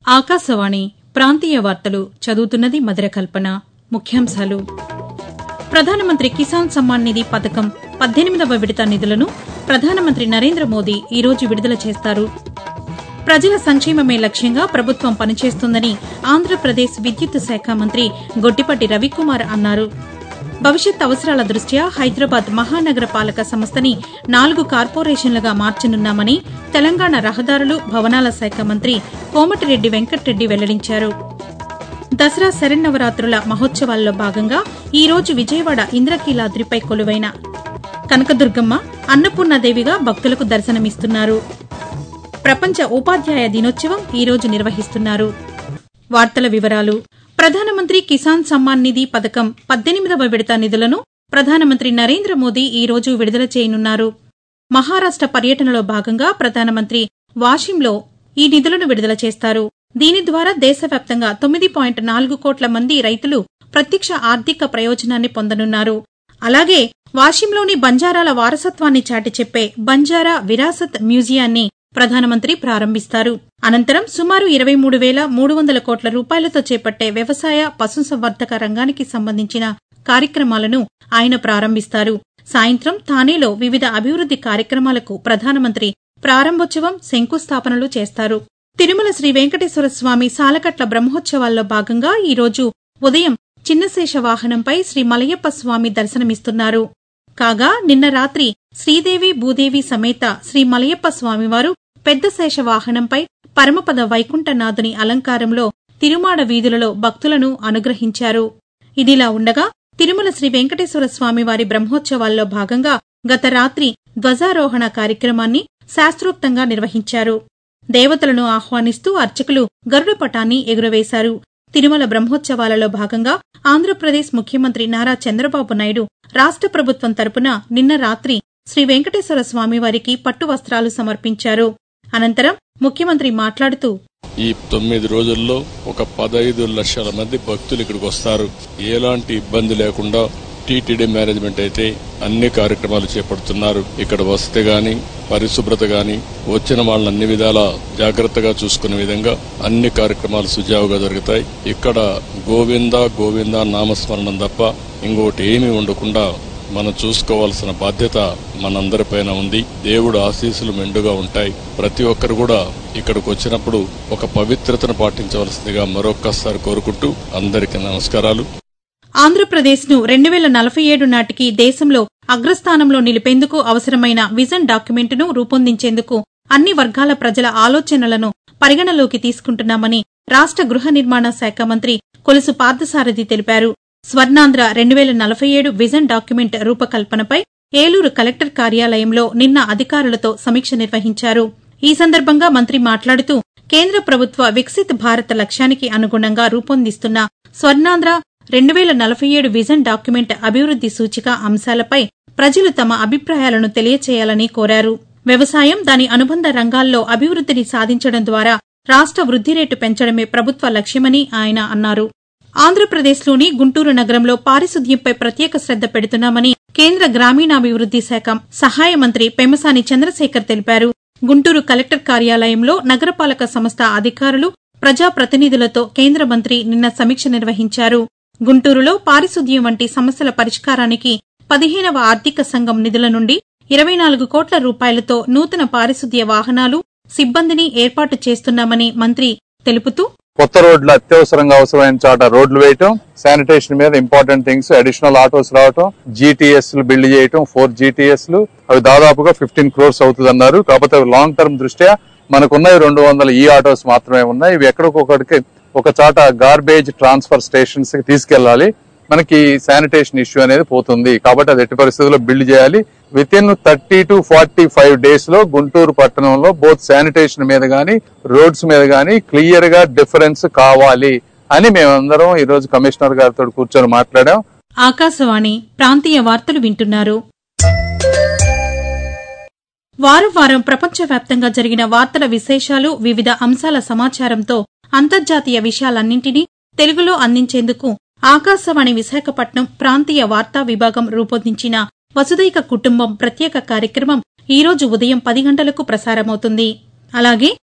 ఆకాశవాణి ప్రాంతీయ వార్తలు చదువుతున్నది మధుర కల్పన ముఖ్యాంశాలు ప్రధానమంత్రి కిసాన్ సమ్మాన్ నిధి పథకం పద్దెనిమిదవ విడత నిధులను ప్రధానమంత్రి నరేంద్ర మోదీ ఈరోజు విడుదల చేస్తారు ప్రజల సంక్షేమమే లక్ష్యంగా ప్రభుత్వం పనిచేస్తుందని ఆంధ్రప్రదేశ్ విద్యుత్ శాఖ మంత్రి గొట్టిపాటి రవికుమార్ అన్నారు భవిష్యత్ అవసరాల దృష్ట్యా హైదరాబాద్ మహానగర పాలక సంస్థని నాలుగు కార్పొరేషన్లుగా మార్చనున్నామని తెలంగాణ రహదారులు భవనాల శాఖ మంత్రి కోమటిరెడ్డి వెంకట్రెడ్డి వెల్లడించారు దసరా శరన్నవరాత్రుల మహోత్సవాల్లో భాగంగా ఈ రోజు విజయవాడ ఇంద్రకీలాద్రిపై కొలువైన కనకదుర్గమ్మ అన్నపూర్ణాదేవిగా భక్తులకు దర్శనమిస్తున్నారు ప్రపంచ ఉపాధ్యాయ దినోత్సవం ఈ రోజు నిర్వహిస్తున్నారు వార్తల వివరాలు ప్రధానమంత్రి కిసాన్ సమ్మాన్ నిధి పథకం పద్దెనిమిదవ విడత నిధులను ప్రధానమంత్రి నరేంద్ర మోదీ ఈ రోజు విడుదల చేయనున్నారు మహారాష్ట పర్యటనలో భాగంగా ప్రధానమంత్రి వాషింలో ఈ నిధులను విడుదల చేస్తారు దీని ద్వారా దేశవ్యాప్తంగా తొమ్మిది పాయింట్ నాలుగు కోట్ల మంది రైతులు ప్రత్యక్ష ఆర్థిక ప్రయోజనాన్ని పొందనున్నారు అలాగే వాషింలోని బంజారాల వారసత్వాన్ని చాటి చెప్పే బంజారా విరాసత్ మ్యూజియాన్ని ప్రధానమంత్రి ప్రారంభిస్తారు అనంతరం సుమారు ఇరవై మూడు వేల మూడు వందల కోట్ల రూపాయలతో చేపట్టే వ్యవసాయ పశుసంవర్ధక రంగానికి సంబంధించిన కార్యక్రమాలను ఆయన ప్రారంభిస్తారు సాయంత్రం థానేలో వివిధ అభివృద్ది కార్యక్రమాలకు ప్రధానమంత్రి ప్రారంభోత్సవం శంకుస్థాపనలు చేస్తారు తిరుమల శ్రీ వెంకటేశ్వర స్వామి సాలకట్ల బ్రహ్మోత్సవాల్లో భాగంగా ఈ రోజు ఉదయం చిన్నశేష వాహనంపై శ్రీ మలయప్ప స్వామి దర్శనమిస్తున్నారు కాగా నిన్న రాత్రి శ్రీదేవి భూదేవి సమేత శ్రీ మలయప్ప స్వామివారు పెద్ద శేష వాహనంపై పరమపద వైకుంఠనాథుని అలంకారంలో తిరుమాడ వీధులలో భక్తులను అనుగ్రహించారు ఇదిలా ఉండగా తిరుమల శ్రీ వెంకటేశ్వర స్వామివారి బ్రహ్మోత్సవాల్లో భాగంగా గత రాత్రి ధ్వజారోహణ కార్యక్రమాన్ని శాస్త్రోక్తంగా నిర్వహించారు దేవతలను ఆహ్వానిస్తూ అర్చకులు గరుడ పటాన్ని ఎగురవేశారు తిరుమల బ్రహ్మోత్సవాలలో భాగంగా ఆంధ్రప్రదేశ్ ముఖ్యమంత్రి నారా చంద్రబాబు నాయుడు రాష్ట ప్రభుత్వం తరపున నిన్న రాత్రి శ్రీ వెంకటేశ్వర స్వామివారికి పట్టు వస్త్రాలు సమర్పించారు అనంతరం ముఖ్యమంత్రి మాట్లాడుతూ ఈ తొమ్మిది రోజుల్లో ఒక పదహైదు లక్షల మంది భక్తులు ఇక్కడికి వస్తారు ఎలాంటి ఇబ్బంది లేకుండా టీటీడీ మేనేజ్మెంట్ అయితే అన్ని కార్యక్రమాలు చేపడుతున్నారు ఇక్కడ వసతి గాని పరిశుభ్రత గాని వచ్చిన వాళ్ళని అన్ని విధాల జాగ్రత్తగా చూసుకునే విధంగా అన్ని కార్యక్రమాలు సుజావుగా జరుగుతాయి ఇక్కడ గోవింద గోవింద నామస్మరణం తప్ప ఇంకోటి ఏమీ ఉండకుండా మనం చూసుకోవాల్సిన బాధ్యత మనందరిపైన ఉంది దేవుడు ఆశీస్సులు మెండుగా ఉంటాయి ప్రతి ఒక్కరు కూడా ఇక్కడికి వచ్చినప్పుడు ఒక పవిత్రతను పాటించవలసిందిగా మరొక్కసారి కోరుకుంటూ అందరికీ నమస్కారాలు ఆంధ్రప్రదేశ్ను రెండు వేల నలభై ఏడు నాటికి దేశంలో అగ్రస్థానంలో నిలిపేందుకు అవసరమైన విజన్ డాక్యుమెంట్ను రూపొందించేందుకు అన్ని వర్గాల ప్రజల ఆలోచనలను పరిగణలోకి తీసుకుంటున్నామని రాష్ట గృహ నిర్మాణ శాఖ మంత్రి కొలుసు పార్థసారథి తెలిపారు స్వర్ణాంధ్ర రెండు వేల నలభై ఏడు విజన్ డాక్యుమెంట్ రూపకల్పనపై ఏలూరు కలెక్టర్ కార్యాలయంలో నిన్న అధికారులతో సమీక్ష నిర్వహించారు ఈ సందర్భంగా మంత్రి మాట్లాడుతూ కేంద్ర ప్రభుత్వ వికసిత్ భారత్ లక్ష్యానికి అనుగుణంగా రూపొందిస్తున్న స్వర్ణాంధ్ర రెండు వేల నలభై ఏడు విజన్ డాక్యుమెంట్ అభివృద్ది సూచిక అంశాలపై ప్రజలు తమ అభిప్రాయాలను తెలియచేయాలని కోరారు వ్యవసాయం దాని అనుబంధ రంగాల్లో అభివృద్దిని సాధించడం ద్వారా రాష్ట వృద్ది రేటు పెంచడమే ప్రభుత్వ లక్ష్యమని ఆయన అన్నారు ఆంధ్రప్రదేశ్లోని గుంటూరు నగరంలో పారిశుద్ధ్యంపై ప్రత్యేక శ్రద్ద పెడుతున్నామని కేంద్ర గ్రామీణాభివృద్ది శాఖ సహాయ మంత్రి పెమసాని చంద్రశేఖర్ తెలిపారు గుంటూరు కలెక్టర్ కార్యాలయంలో నగరపాలక సంస్థ అధికారులు ప్రజాప్రతినిధులతో కేంద్ర మంత్రి నిన్న సమీక్ష నిర్వహించారు గుంటూరులో పారిశుద్ధ్యం వంటి సమస్యల పరిష్కారానికి పదిహేనవ ఆర్థిక సంఘం నిధుల నుండి ఇరవై నాలుగు కోట్ల రూపాయలతో నూతన పారిశుద్ధ్య వాహనాలు సిబ్బందిని ఏర్పాటు చేస్తున్నామని మంత్రి తెలుపుతూ కొత్త రోడ్లు అత్యవసరంగా అవసరమైన చోట రోడ్లు వేయటం శానిటేషన్ మీద ఇంపార్టెంట్ థింగ్స్ అడిషనల్ ఆటోస్ రావటం జీటీఎస్ లు బిల్డ్ చేయటం ఫోర్ జీటీఎస్ లు అవి దాదాపుగా ఫిఫ్టీన్ క్రోర్స్ అవుతుంది అన్నారు కాకపోతే అవి లాంగ్ టర్మ్ దృష్ట్యా మనకున్నవి రెండు వందల ఈ ఆటోస్ మాత్రమే ఉన్నాయి ఇవి ఎక్కడికొకటికి ఒక చోట గార్బేజ్ ట్రాన్స్ఫర్ స్టేషన్స్ కి తీసుకెళ్లాలి మనకి శానిటేషన్ ఇష్యూ అనేది పోతుంది కాబట్టి అది ఎట్టి పరిస్థితుల్లో బిల్డ్ చేయాలి within thirty to forty five days లో గుంటూరు పట్టణంలో బోత్ శానిటేషన్ మీద గానీ రోడ్స్ మీద గానీ క్లియర్ గా డిఫరెన్స్ కావాలి అని మేమందరం ఈ రోజు కమిషనర్ గారితో కూర్చొని మాట్లాడాం ఆకాశవాణి ప్రాంతీయ వార్తలు వింటున్నారు వారం వారం ప్రపంచవ్యాప్తంగా జరిగిన వార్తల విశేషాలు వివిధ అంశాల సమాచారంతో అంతర్జాతీయ విషయాలన్నింటినీ తెలుగులో అందించేందుకు ఆకాశవాణి విశాఖపట్నం ప్రాంతీయ వార్తా విభాగం రూపొందించిన వసుదైక కుటుంబం ప్రత్యేక కార్యక్రమం ఈ రోజు ఉదయం పది గంటలకు ప్రసారమవుతుంది అలాగే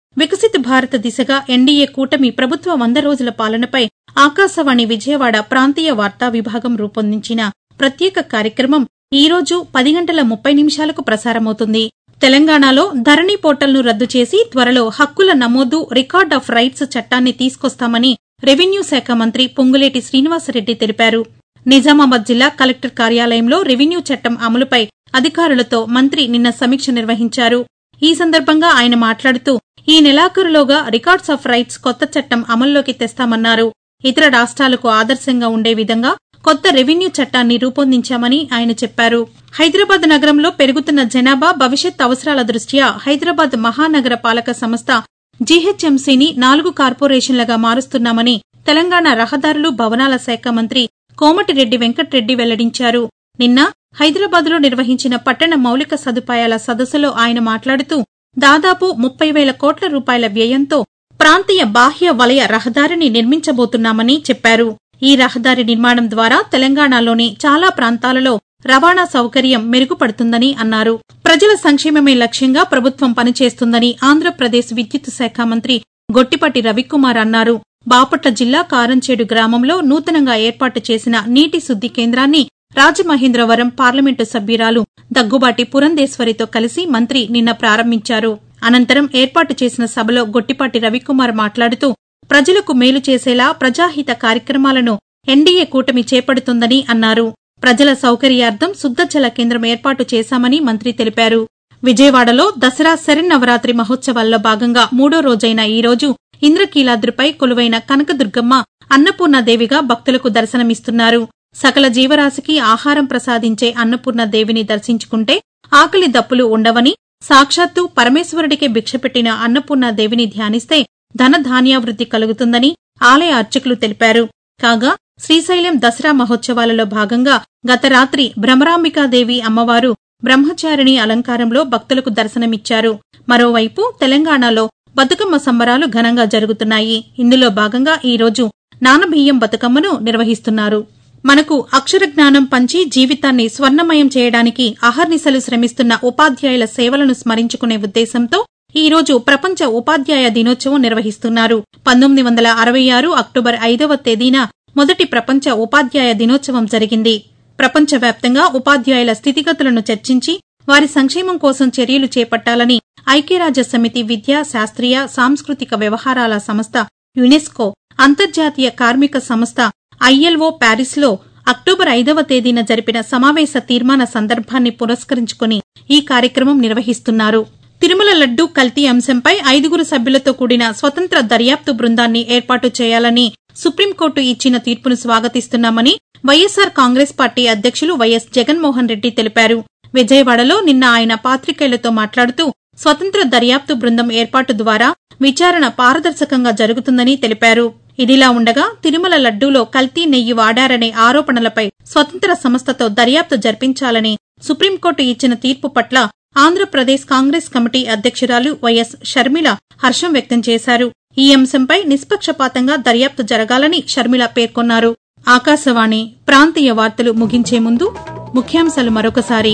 వికసిత భారత దిశగా ఎన్డీఏ కూటమి ప్రభుత్వ వంద రోజుల పాలనపై ఆకాశవాణి విజయవాడ ప్రాంతీయ వార్తా విభాగం రూపొందించిన ప్రత్యేక కార్యక్రమం ఈ రోజు పది గంటల ముప్పై నిమిషాలకు ప్రసారమవుతుంది తెలంగాణలో ధరణి పోర్టల్ను రద్దు చేసి త్వరలో హక్కుల నమోదు రికార్డ్ ఆఫ్ రైట్స్ చట్టాన్ని తీసుకొస్తామని రెవెన్యూ శాఖ మంత్రి పొంగులేటి శ్రీనివాసరెడ్డి తెలిపారు నిజామాబాద్ జిల్లా కలెక్టర్ కార్యాలయంలో రెవెన్యూ చట్టం అమలుపై అధికారులతో మంత్రి నిన్న సమీక్ష నిర్వహించారు ఈ సందర్భంగా ఆయన మాట్లాడుతూ ఈ నెలాఖరులోగా రికార్డ్స్ ఆఫ్ రైట్స్ కొత్త చట్టం అమల్లోకి తెస్తామన్నారు ఇతర రాష్ట్రాలకు ఆదర్శంగా ఉండే విధంగా కొత్త రెవెన్యూ చట్టాన్ని రూపొందించామని ఆయన చెప్పారు హైదరాబాద్ నగరంలో పెరుగుతున్న జనాభా భవిష్యత్ అవసరాల దృష్ట్యా హైదరాబాద్ మహానగర పాలక సంస్థ జీహెచ్ఎంసీని నాలుగు కార్పొరేషన్లుగా మారుస్తున్నామని తెలంగాణ రహదారులు భవనాల శాఖ మంత్రి కోమటిరెడ్డి వెంకట్రెడ్డి వెల్లడించారు నిన్న హైదరాబాద్లో నిర్వహించిన పట్టణ మౌలిక సదుపాయాల సదస్సులో ఆయన మాట్లాడుతూ దాదాపు ముప్పై వేల కోట్ల రూపాయల వ్యయంతో ప్రాంతీయ బాహ్య వలయ రహదారిని నిర్మించబోతున్నామని చెప్పారు ఈ రహదారి నిర్మాణం ద్వారా తెలంగాణలోని చాలా ప్రాంతాలలో రవాణా సౌకర్యం మెరుగుపడుతుందని అన్నారు ప్రజల సంక్షేమమే లక్ష్యంగా ప్రభుత్వం పనిచేస్తుందని ఆంధ్రప్రదేశ్ విద్యుత్ శాఖ మంత్రి గొట్టిపట్టి రవికుమార్ అన్నారు బాపట్ల జిల్లా కారంచేడు గ్రామంలో నూతనంగా ఏర్పాటు చేసిన నీటి శుద్ది కేంద్రాన్ని రాజమహేంద్రవరం పార్లమెంటు సభ్యురాలు దగ్గుబాటి పురంధేశ్వరితో కలిసి మంత్రి నిన్న ప్రారంభించారు అనంతరం ఏర్పాటు చేసిన సభలో గొట్టిపాటి రవికుమార్ మాట్లాడుతూ ప్రజలకు మేలు చేసేలా ప్రజాహిత కార్యక్రమాలను ఎన్డీఏ కూటమి చేపడుతుందని అన్నారు ప్రజల సౌకర్యార్థం శుద్దజల కేంద్రం ఏర్పాటు చేశామని మంత్రి తెలిపారు విజయవాడలో దసరా శరన్నవరాత్రి మహోత్సవాల్లో భాగంగా మూడో రోజైన ఈ రోజు ఇంద్రకీలాద్రిపై కొలువైన కనకదుర్గమ్మ అన్నపూర్ణదేవిగా భక్తులకు దర్శనమిస్తున్నారు సకల జీవరాశికి ఆహారం ప్రసాదించే అన్నపూర్ణదేవిని దర్శించుకుంటే ఆకలి దప్పులు ఉండవని సాక్షాత్తు పరమేశ్వరుడికే భిక్షపెట్టిన అన్నపూర్ణదేవిని ధ్యానిస్తే ధనధాన్యావృద్ధి కలుగుతుందని ఆలయ అర్చకులు తెలిపారు కాగా శ్రీశైలం దసరా మహోత్సవాలలో భాగంగా గత రాత్రి భ్రమరాంబికాదేవి అమ్మవారు బ్రహ్మచారిణి అలంకారంలో భక్తులకు దర్శనమిచ్చారు మరోవైపు తెలంగాణలో బతుకమ్మ సంబరాలు ఘనంగా జరుగుతున్నాయి ఇందులో భాగంగా ఈ రోజు నానబియ్యం బతుకమ్మను నిర్వహిస్తున్నారు మనకు అక్షర జ్ఞానం పంచి జీవితాన్ని స్వర్ణమయం చేయడానికి అహర్నిశలు శ్రమిస్తున్న ఉపాధ్యాయుల సేవలను స్మరించుకునే ఉద్దేశంతో ఈ రోజు ప్రపంచ ఉపాధ్యాయ దినోత్సవం నిర్వహిస్తున్నారు పంతొమ్మిది వందల అరవై ఆరు అక్టోబర్ ఐదవ తేదీన మొదటి ప్రపంచ ఉపాధ్యాయ దినోత్సవం జరిగింది ప్రపంచవ్యాప్తంగా ఉపాధ్యాయుల స్థితిగతులను చర్చించి వారి సంక్షేమం కోసం చర్యలు చేపట్టాలని ఐక్యరాజ్య సమితి విద్యా శాస్త్రీయ సాంస్కృతిక వ్యవహారాల సంస్థ యునెస్కో అంతర్జాతీయ కార్మిక సంస్థ ఐఎల్ఓ ప్యారిస్లో అక్టోబర్ ఐదవ తేదీన జరిపిన సమావేశ తీర్మాన సందర్భాన్ని పురస్కరించుకుని ఈ కార్యక్రమం నిర్వహిస్తున్నారు తిరుమల లడ్డూ కల్తీ అంశంపై ఐదుగురు సభ్యులతో కూడిన స్వతంత్ర దర్యాప్తు బృందాన్ని ఏర్పాటు చేయాలని సుప్రీంకోర్టు ఇచ్చిన తీర్పును స్వాగతిస్తున్నామని వైఎస్సార్ కాంగ్రెస్ పార్టీ అధ్యక్షులు వైఎస్ జగన్మోహన్ రెడ్డి తెలిపారు విజయవాడలో నిన్న ఆయన పాత్రికేయులతో మాట్లాడుతూ స్వతంత్ర దర్యాప్తు బృందం ఏర్పాటు ద్వారా విచారణ పారదర్శకంగా జరుగుతుందని తెలిపారు ఇదిలా ఉండగా తిరుమల లడ్డూలో కల్తీ నెయ్యి వాడారనే ఆరోపణలపై స్వతంత్ర సంస్థతో దర్యాప్తు జరిపించాలని సుప్రీంకోర్టు ఇచ్చిన తీర్పు పట్ల ఆంధ్రప్రదేశ్ కాంగ్రెస్ కమిటీ అధ్యక్షురాలు వైఎస్ షర్మిల హర్షం వ్యక్తం చేశారు ఈ అంశంపై నిష్పక్షపాతంగా దర్యాప్తు జరగాలని షర్మిల పేర్కొన్నారు ఆకాశవాణి ప్రాంతీయ వార్తలు ముగించే ముందు ముఖ్యాంశాలు మరొకసారి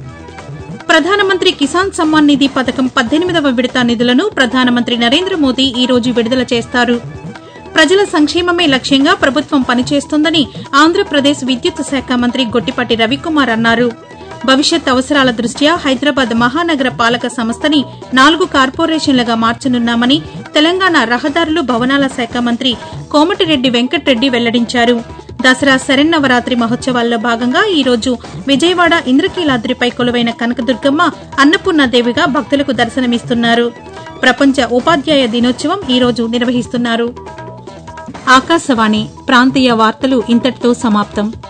ప్రధానమంత్రి కిసాన్ సమ్మాన్ నిధి పథకం పద్దెనిమిదవ విడత నిధులను ప్రధానమంత్రి నరేంద్ర మోదీ ఈ రోజు విడుదల చేస్తారు ప్రజల సంక్షేమమే లక్ష్యంగా ప్రభుత్వం పనిచేస్తోందని ఆంధ్రప్రదేశ్ విద్యుత్ శాఖ మంత్రి గొట్టిపాటి రవికుమార్ అన్నారు భవిష్యత్ అవసరాల దృష్ట్యా హైదరాబాద్ మహానగర పాలక సంస్థని నాలుగు కార్పొరేషన్లుగా మార్చనున్నామని తెలంగాణ రహదారులు భవనాల శాఖ మంత్రి కోమటిరెడ్డి వెంకట్రెడ్డి వెల్లడించారు దసరా శరన్నవరాత్రి మహోత్సవాల్లో భాగంగా ఈ రోజు విజయవాడ ఇంద్రకీలాద్రిపై కొలువైన కనకదుర్గమ్మ అన్నపూర్ణదేవిగా భక్తులకు దర్శనమిస్తున్నారు ప్రపంచ ఉపాధ్యాయ దినోత్సవం ఈ రోజు నిర్వహిస్తున్నారు ఆకాశవాణి ప్రాంతీయ వార్తలు ఇంతటితో సమాప్తం